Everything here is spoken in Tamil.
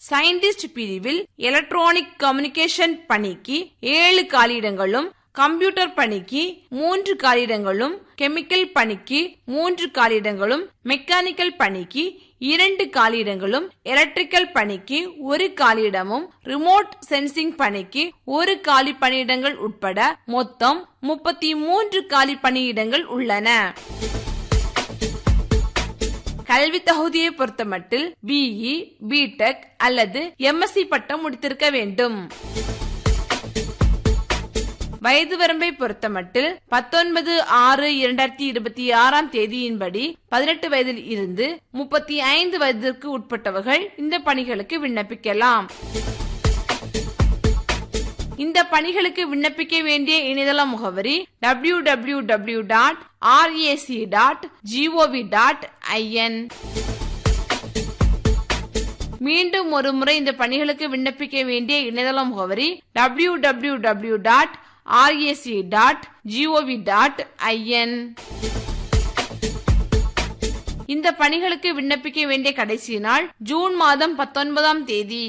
சயின்டிஸ்ட் பிரிவில் எலக்ட்ரானிக் கம்யூனிகேஷன் பணிக்கு ஏழு காலியிடங்களும் கம்ப்யூட்டர் பணிக்கு மூன்று காலியிடங்களும் கெமிக்கல் பணிக்கு மூன்று காலியிடங்களும் மெக்கானிக்கல் பணிக்கு இரண்டு காலியிடங்களும் எலக்ட்ரிக்கல் பணிக்கு ஒரு காலியிடமும் ரிமோட் சென்சிங் பணிக்கு ஒரு காலி பணியிடங்கள் உட்பட மொத்தம் முப்பத்தி மூன்று காலி பணியிடங்கள் உள்ளன கல்வி தகுதியை பொறுத்தமட்டில் பிஇ பிடெக் அல்லது எம்எஸ்சி பட்டம் முடித்திருக்க வேண்டும் வயது வரம்பை பொறுத்தமட்டில் பத்தொன்பது ஆறு இரண்டாயிரத்தி இருபத்தி ஆறாம் தேதியின்படி பதினெட்டு வயதில் இருந்து முப்பத்தி ஐந்து வயதிற்கு உட்பட்டவர்கள் இந்த பணிகளுக்கு விண்ணப்பிக்கலாம் இந்த பணிகளுக்கு விண்ணப்பிக்க வேண்டிய இணையதள முகவரி W W W dot RAC dot GOV dot IN மீண்டும் ஒரு முறை இந்த பணிகளுக்கு விண்ணப்பிக்க வேண்டிய இணையதள முகவரி W W W dot RAC dot GOV dot IN இந்த பணிகளுக்கு விண்ணப்பிக்க வேண்டிய கடைசி நாள் ஜூன் மாதம் பத்தொன்பதாம் தேதி